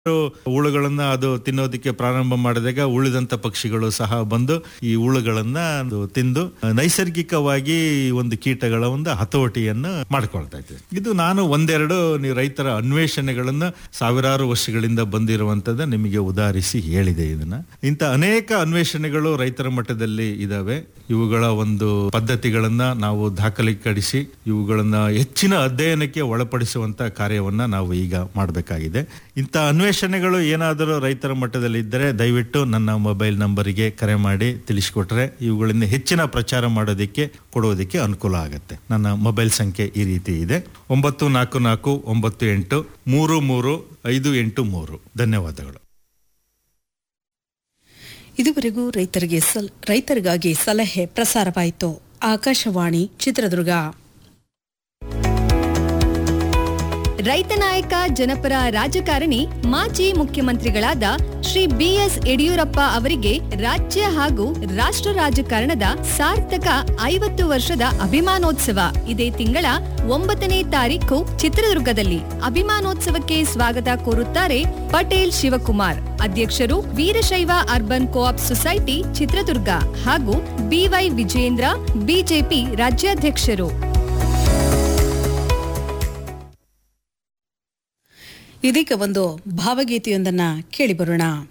ಹುಳುಗಳನ್ನ ಅದು ತಿನ್ನೋದಕ್ಕೆ ಪ್ರಾರಂಭ ಮಾಡಿದಾಗ ಉಳಿದಂತ ಪಕ್ಷಿಗಳು ಸಹ ಬಂದು ಈ ಹುಳುಗಳನ್ನ ಅದು ತಿಂದು ನೈಸರ್ಗಿಕವಾಗಿ ಈ ಒಂದು ಕೀಟಗಳ ಒಂದು ಹತೋಟಿಯನ್ನು ಮಾಡ್ಕೊಳ್ತಾ ಇದ್ದೇವೆ ಇದು ನಾನು ಒಂದೆರಡು ನೀವು ರೈತರ ಅನ್ವೇಷಣೆಗಳನ್ನ ಸಾವಿರಾರು ವರ್ಷಗಳಿಂದ ಬಂದಿರುವಂತದ್ದು ನಿಮಗೆ ಉದಾಹರಿಸಿ ಹೇಳಿದೆ ಇದನ್ನ ಇಂಥ ಅನೇಕ ಅನ್ವೇಷಣೆಗಳು ರೈತರ ಮಟ್ಟದಲ್ಲಿ ಇದಾವೆ ಇವುಗಳ ಒಂದು ಪದ್ಧತಿಗಳನ್ನ ನಾವು ದಾಖಲೀಕರಿಸಿ ಇವುಗಳನ್ನ ಹೆಚ್ಚಿನ ಅಧ್ಯಯನಕ್ಕೆ ಒಳಪಡಿಸುವಂತ ಕಾರ್ಯವನ್ನ ನಾವು ಈಗ ಮಾಡಬೇಕಾಗಿದೆ ಇಂಥ ಅನ್ವೇಷಣೆಗಳು ಏನಾದರೂ ರೈತರ ಮಟ್ಟದಲ್ಲಿ ಇದ್ದರೆ ದಯವಿಟ್ಟು ನನ್ನ ಮೊಬೈಲ್ ನಂಬರಿಗೆ ಕರೆ ಮಾಡಿ ತಿಳಿಸಿಕೊಟ್ರೆ ಇವುಗಳಿಂದ ಹೆಚ್ಚಿನ ಪ್ರಚಾರ ಮಾಡೋದಕ್ಕೆ ಕೊಡೋದಕ್ಕೆ ಅನುಕೂಲ ಆಗುತ್ತೆ ನನ್ನ ಮೊಬೈಲ್ ಸಂಖ್ಯೆ ಈ ರೀತಿ ಇದೆ ಒಂಬತ್ತು ನಾಲ್ಕು ನಾಲ್ಕು ಒಂಬತ್ತು ಎಂಟು ಮೂರು ಮೂರು ಐದು ಎಂಟು ಮೂರು ಧನ್ಯವಾದಗಳು ಇದುವರೆಗೂ ರೈತರಿಗೆ ಸಲ್ ರೈತರಿಗಾಗಿ ಸಲಹೆ ಪ್ರಸಾರವಾಯಿತು ಆಕಾಶವಾಣಿ ಚಿತ್ರದುರ್ಗ ರೈತ ನಾಯಕ ಜನಪರ ರಾಜಕಾರಣಿ ಮಾಜಿ ಮುಖ್ಯಮಂತ್ರಿಗಳಾದ ಶ್ರೀ ಬಿಎಸ್ ಯಡಿಯೂರಪ್ಪ ಅವರಿಗೆ ರಾಜ್ಯ ಹಾಗೂ ರಾಷ್ಟ್ರ ರಾಜಕಾರಣದ ಸಾರ್ಥಕ ಐವತ್ತು ವರ್ಷದ ಅಭಿಮಾನೋತ್ಸವ ಇದೇ ತಿಂಗಳ ಒಂಬತ್ತನೇ ತಾರೀಕು ಚಿತ್ರದುರ್ಗದಲ್ಲಿ ಅಭಿಮಾನೋತ್ಸವಕ್ಕೆ ಸ್ವಾಗತ ಕೋರುತ್ತಾರೆ ಪಟೇಲ್ ಶಿವಕುಮಾರ್ ಅಧ್ಯಕ್ಷರು Veerashaiva urban co op society Chitradurga ಹಾಗೂ ಬಿವೈ ವಿಜೇಂದ್ರ ಬಿಜೆಪಿ ರಾಜ್ಯಾಧ್ಯಕ್ಷರು ಇದೀಗ ಒಂದು ಭಾವಗೀತೆಯೊಂದನ್ನ ಕೇಳಿ ಬರೋಣ